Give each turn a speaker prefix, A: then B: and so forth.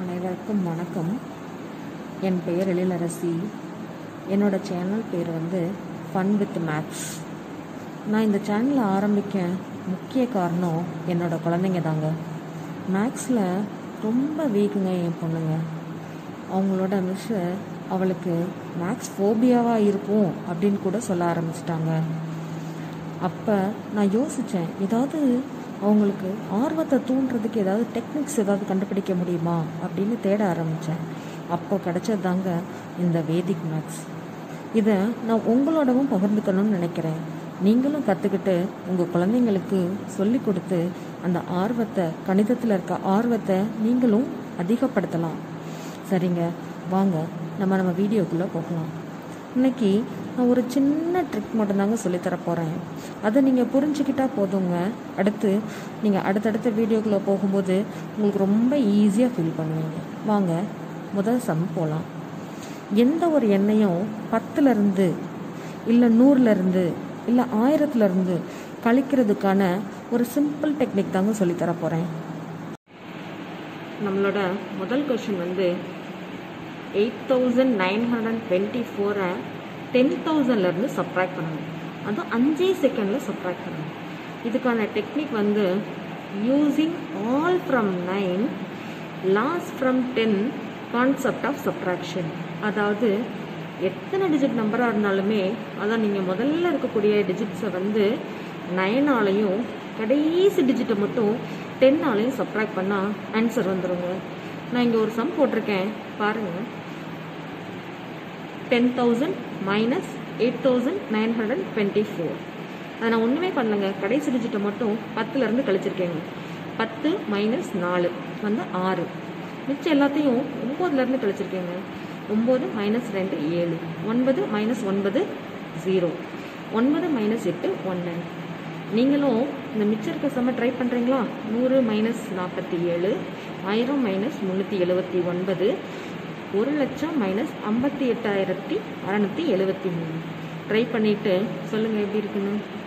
A: அனைவருக்கும் வணக்கம் என் பெயர் எழிலரசி என்னோட சேனல் பேர் வந்து ஃபன் வித் மேத்ஸ் நான் இந்த சேனலை ஆரம்பிக்க முக்கிய காரணம் என்னோட குழந்தைங்க தாங்க மேக்ஸில் ரொம்ப வீக்குங்க என் பொண்ணுங்க அவங்களோட மிஸ்ஸு அவளுக்கு மேக்ஸ் ஃபோபியாவாக இருக்கும் அப்படின்னு கூட சொல்ல ஆரம்பிச்சிட்டாங்க அப்போ நான் யோசித்தேன் ஏதாவது அவங்களுக்கு ஆர்வத்தை தூண்டுறதுக்கு ஏதாவது டெக்னிக்ஸ் ஏதாவது கண்டுபிடிக்க முடியுமா அப்படின்னு தேட ஆரம்பித்தேன் அப்போ கிடைச்சது தாங்க இந்த வேதிக் மேக்ஸ் இதை நான் உங்களோடவும் பகிர்ந்துக்கணும்னு நினைக்கிறேன் நீங்களும் கற்றுக்கிட்டு உங்கள் குழந்தைங்களுக்கு சொல்லி கொடுத்து அந்த ஆர்வத்தை கணிதத்தில் இருக்க ஆர்வத்தை நீங்களும் அதிகப்படுத்தலாம் சரிங்க வாங்க நம்ம நம்ம வீடியோக்குள்ளே போகலாம் இன்னைக்கு நான் ஒரு சின்ன ட்ரிக் மட்டும்தாங்க சொல்லித்தர போகிறேன் அதை நீங்கள் புரிஞ்சுக்கிட்டா போதுங்க அடுத்து நீங்கள் அடுத்தடுத்த வீடியோக்குள்ளே போகும்போது உங்களுக்கு ரொம்ப ஈஸியாக ஃபீல் பண்ணுவீங்க வாங்க முதல் சம் போகலாம் எந்த ஒரு எண்ணையும் பத்துலேருந்து இல்லை நூறுலேருந்து இல்லை ஆயிரத்துலேருந்து கழிக்கிறதுக்கான ஒரு சிம்பிள் டெக்னிக் தாங்க சொல்லித்தர போகிறேன் நம்மளோட முதல் கொஷின் வந்து eight thousand nine hundred and twenty ஃபோரை டென் தௌசண்ட்லேருந்து சப்ராக்ட் பண்ணணும் அதுவும் அஞ்சே செகண்டில் சப்ராக்ட் பண்ணணும் இதுக்கான டெக்னிக் வந்து using all from nine last from ten concept of subtraction அதாவது எத்தனை டிஜிட் நம்பராக இருந்தாலுமே அதான் நீங்கள் முதல்ல இருக்கக்கூடிய டிஜிட்ஸை வந்து நைனாலையும் கடைசி டிஜிட்டை மட்டும் டென்னாலையும் சப்ராக்ட் பண்ணால் ஆன்சர் வந்துடுங்க நான் இங்கே ஒரு சம் போட்டிருக்கேன் பாருங்கள் ten thousand minus eight thousand nine hundred twenty four அதை நான் ஒன்றுமே பண்ணலங்க கடைசி டிஜிட்டை மட்டும் பத்துலேருந்து கழிச்சிருக்கேங்க பத்து மைனஸ் நாலு வந்து ஆறு மிச்சம் எல்லாத்தையும் ஒம்போதுலேருந்து கழிச்சிருக்கேங்க ஒம்பது மைனஸ் ரெண்டு ஏழு ஒன்பது மைனஸ் ஒன்பது ஜீரோ ஒன்பது மைனஸ் எட்டு ஒன்று நீங்களும் இந்த மிச்சம் இருக்க செம்ம ட்ரை பண்ணுறீங்களா நூறு மைனஸ் நாற்பத்தி ஏழு ஆயிரம் மைனஸ் முந்நூற்றி எழுபத்தி ஒன்பது ஒரு லட்சம் மைனஸ் ஐம்பத்தி எட்டாயிரத்தி அறநூற்றி எழுபத்தி மூணு ட்ரை பண்ணிவிட்டு சொல்லுங்கள் எப்படி இருக்குன்னு